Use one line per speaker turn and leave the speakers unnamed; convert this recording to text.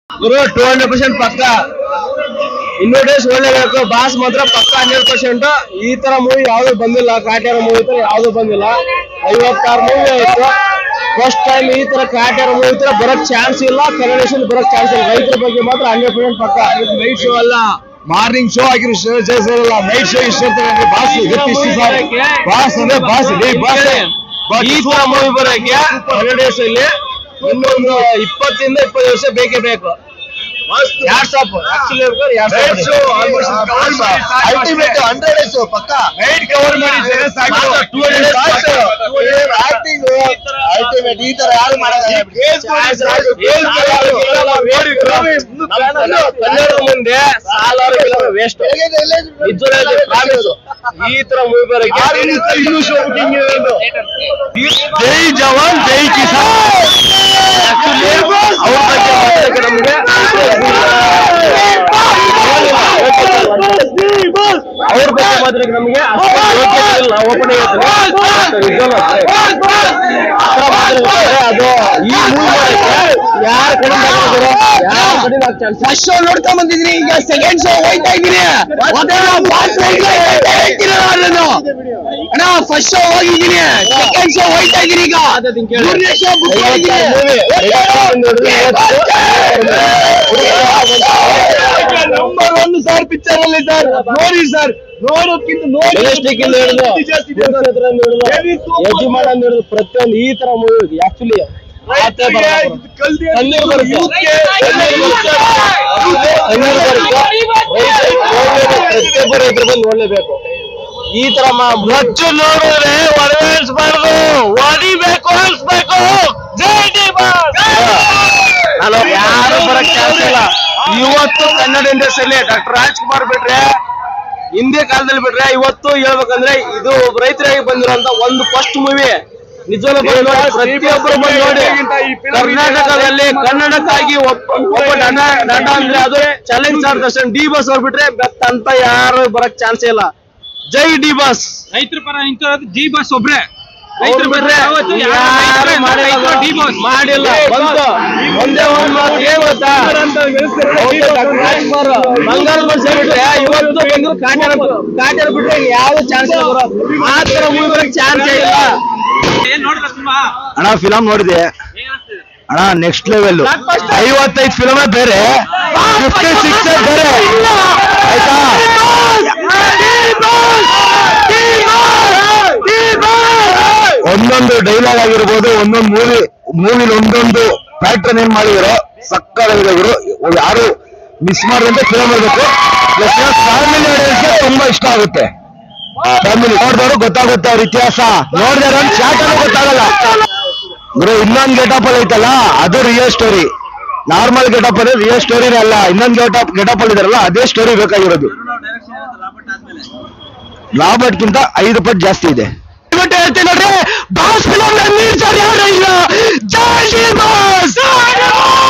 ಗುರು two hundred percent ಪಕ್ಕ ಇನ್ನೂ days ಒಳ್ಳೇಬೇಕು boss ಮಾತ್ರ ಪಕ್ಕ ಹಂಡ್ರೆಡ್ ಪರ್ಸೆಂಟ್ ಈ ತರ ಮೂವಿ ಯಾವ್ದು ಬಂದಿಲ್ಲ ಕಾಟ್ಯಾರ ಮೂವಿ ತರ ಯಾವ್ದು ಬಂದಿಲ್ಲ ಐವತ್ತಾರು ಮೂವಿ ಆಯ್ತು ಫಸ್ಟ್ ಟೈಮ್ ಈ ತರ ಕಾಟ್ಯಾರ ಮೂವಿ ತರ ಬರಕ್ ಚಾನ್ಸ್ ಇಲ್ಲ ಕನ್ನಡೇಶನ್ ಬರಕ್ ಚಾನ್ಸ್ ಇಲ್ಲ ರೈತರ ಬಗ್ಗೆ ಮಾತ್ರ ಹಂಡ್ರೆಡ್ ಪರ್ಸೆಂಟ್ ಪಕ್ಕ ನೈಟ್ ಶೋ ಅಲ್ಲ
ಮಾರ್ನಿಂಗ್ ಶೋ ಆಗಿರೋ ಶೋ ಜಯಿಸಲ್ಲ ನೈಟ್ ಶೋ ಇಷ್ಟ ಬಾಸ್ ಬಾಸ್ ಅಂದ್ರೆ ಬಾಸ್ ಡೇ ಬಾಸ್
ಈ ತರ ಮೂವಿ ಬರೋಕೆ ಹಂಡ್ರೆಡ್ ಡೇಸ್ ಅಲ್ಲಿ ಇನ್ನೊಂದು ಇಪ್ಪತ್ತಿಂದ ಇಪ್ಪತ್ತು ವರ್ಷ ಬೇಕೇ ಬೇಕು ಯಾರ್ ಸಾಪ್ ಆಕ್ಚುಲಿ
ಅಲ್ಟಿಮೇಟ್ ಹಂಡ್ರೆಡ್ ಡೇಸ್ ಪಕ್ಕ ನೈಟ್ ಕವರ್ ಮಾಡಿ ಆಕ್ಟಿಂಗ್ ಅಲ್ಟಿಮೇಟ್ ಈ ತರ ಯಾರು
ಕನ್ನಡ ಮುಂದೆ ಸಾಲಾರು ವೇಸ್ಟ್ ಈ ತರ ಮೂವಿ ಬರೋಕೆ
ಜೈ ಜವಾನ್ ಜೈ ಕಿಸಾನ್
ಆಕ್ಚುಲಿ ಅವ್ರ ಬಗ್ಗೆ ಮಾತಾಡಕ್ಕೆ ನಮ್ಗೆ ಅವ್ರ ಬಗ್ಗೆ ಮಾತಾಡಕ್ಕೆ ನಮ್ಗೆ ಅಷ್ಟೊಂದು ಯೋಗ್ಯತೆ ಇಲ್ಲ ಓಪನ್ ಅದು ಈ ಮೂವಿ ಯಾರ ಕಡೆ ಯಾರ ಕಡೆ ಚಾನ್ಸ್
ಫಸ್ಟ್ ಶೋ ನೋಡ್ಕೊಂಡ್ ಬಂದಿದ್ರಿ ಈಗ ಸೆಕೆಂಡ್ ಶೋ ಹೋಯ್ತಾ ಇದೀನಿ ಅಣ್ಣ ಫಸ್ಟ್ ಶೋ ಹೋಗಿದ್ದೀನಿ ಸೆಕೆಂಡ್ ಶೋ ಹೋಯ್ತಾ ಇದೀನಿ ಈಗ ಮೂರನೇ show book number one sir picture ಅಲ್ಲಿ ಸರ್ ನೋಡಿ ಸರ್ ನೋಡೋಕ್ಕಿಂತ
ಮೆಜೆಸ್ಟಿಕ್ ಇಂದ ಹಿಡಿದು ಕುರುಕ್ಷೇತ್ರ ಇಂದ ಹಿಡಿದು ಯಜಮಾನ ಇಂದ ಹಿಡಿದು ಪ್ರತಿಯೊಂದು ಈ ತರ ಮೂವಿ ಆಕ್ಚುಲಿ ಕಣ್ಣೀರು ಬರುತ್ತೆ ಕಣ್ಣೀರು ಬರುತ್ತೆ. ಕಣ್ಣೀರು ಬರುತ್ತೆ ರೈತರು ನೋಡ್ಲೇಬೇಕು. ಪ್ರತಿಯೊಬ್ಬರು ಇದ್ರ ಬಂದು ನೋಡ್ಲೇಬೇಕು ಈ ತರ ಮಚ್ಚು ನೋಡಿದ್ರೆ ಒಡವೇಸ್ಬಾರ್ದು ಹೊಡಿಬೇಕು ಅನ್ಸ್ಬೇಕು ನಾನು ಯಾರು ಬರಕ್ ಚಾನ್ಸ್ ಇಲ್ಲ ಇವತ್ತು ಕನ್ನಡ ಇಂಡಸ್ಟ್ರಿಯಲ್ಲಿ ಡಾಕ್ಟರ್ ರಾಜ್ಕುಮಾರ್ ಬಿಟ್ರೆ ಹಿಂದೆ ಕಾಲದಲ್ಲಿ ಬಿಟ್ರೆ ಇವತ್ತು ಹೇಳ್ಬೇಕಂದ್ರೆ ಇದು ಒಬ್ಬ ರೈತರಾಗಿ ಬಂದಿರೋಂತ ಒಂದು ಫಸ್ಟ್ ಮೂವಿ ನಿಜವಾಗ್ಲೂ ಬಂದು ನೋಡಿ ಪ್ರತಿಯೊಬ್ಬರು ಬಂದು ನೋಡಿ ಕರ್ನಾಟಕದಲ್ಲಿ ಕನ್ನಡಕ್ಕಾಗಿ ಒಬ್ಬ ಒಬ್ಬ ನಟ ನಟ ಅಂದ್ರೆ ಅದು challenge star Darshan D boss ಅವ್ರು ಬಿಟ್ರೆ ಬೆತ್ತ ಅಂತ ಯಾರು ಬರಕ್ ಚಾನ್ಸ್ ಇಲ್ಲ ಜೈ ಡಿ ಬಸ್
ರೈತರ ಪರ ನಿಂತಿರೋದು ಜಿ ಬಸ್ ಒಬ್ರೆ
ರೈತರು ಬಿಟ್ರೆ ಯಾರು ಮಾಡಿಲ್ಲ
ಡಿ ಬಾಸ್
ಮಾಡಿಲ್ಲ ಬಂತು ಒಂದೇ ಒಂದ್ ಮಾತು ಏನ್ ಗೊತ್ತಾ ಹೌದು, ಡಾಕ್ಟರ್ ರಾಜ್ಕುಮಾರ್ ಬಂಗಾರದ ಮನುಷ್ಯ ಬಿಟ್ರೆ ಇವತ್ತು ಬಂದ್ರು ಕಾಟ್ಯಾರ ಕಾಟ್ಯಾರ ಬಿಟ್ರೆ ಇನ್ ಯಾವ್ದು ಚಾನ್ಸ್ ಇಲ್ಲ ಬರೋ ಆ ತರ ಮೂವಿ ಬರಕ್ ಚಾನ್ಸ್ ಇಲ್ಲ
ಏನ್ ನೋಡಿದ್ರ ಸಿನಿಮಾ
ಅಣ್ಣ ಫಿಲಂ ನೋಡಿದೆ ಅಣ್ಣ ನೆಕ್ಸ್ಟ್ ಲೆವೆಲ್ ಐವತ್ತೈದು ಫಿಲಮೇ ಬೇರೆ ಫಿಫ್ಟಿ ಸಿಕ್ಸ್ ಬೇರೆ ಆಯ್ತಾ ಒಂದೊಂದು ಡೈಲಾಗ್ ಆಗಿರ್ಬೋದು ಒಂದೊಂದು ಮೂವಿ ಮೂವಿಲಿ ಒಂದೊಂದು ಪ್ಯಾಟ್ರನ್ ಏನ್ ಮಾಡಿದಾರೋ ಸಕ್ಕತ್ತಾಗಿದೆ ಗುರು ಯಾರು ಮಿಸ್ ಮಾಡಿದಂತೆ ಫಿಲಮ್ ಇರಬೇಕು ಪ್ಲಸ್ ಫ್ಯಾಮಿಲಿ ಆಡಿಯನ್ಸ್ಗೆ ತುಂಬಾ ಇಷ್ಟ ಆಗುತ್ತೆ ಫ್ಯಾಮಿಲಿ ನೋಡಿದವರು ಗೊತ್ತಾಗುತ್ತೆ ಅವ್ರ ಇತಿಹಾಸ ನೋಡಿದಾರ ಚಾಟನು ಗೊತ್ತಾಗಲ್ಲ ಗುರು ಇನ್ನೊಂದ್ ಗೆಟಪ್ ಅಲ್ಲಿ ಐತಲ್ಲ ಅದು ರಿಯಲ್ ಸ್ಟೋರಿ ನಾರ್ಮಲ್ ಗೆಟಪ್ ಅಲ್ಲಿ ರಿಯಲ್ ಸ್ಟೋರಿನೇ ಅಲ್ಲ ಇನ್ನೊಂದ್ ಗೆಟಪ್ ಗೆಟಪ್ ಅಲ್ಲಿ ಇದಾರಲ್ಲ ಅದೇ ಸ್ಟೋರಿ ಬೇಕಾಗಿರೋದು ರಾಬರ್ಟ್ ಗಿಂತ ಐದು ಪಟ್ಟು ಜಾಸ್ತಿ ಇದೆ ಇವತ್ತು ಹೇಳ್ತೀನಿ ನೋಡ್ರಿ ಬಾಸ್ ಫಿಲಂ ಇಲ್ಲ ಜೈ ಬಾಸ್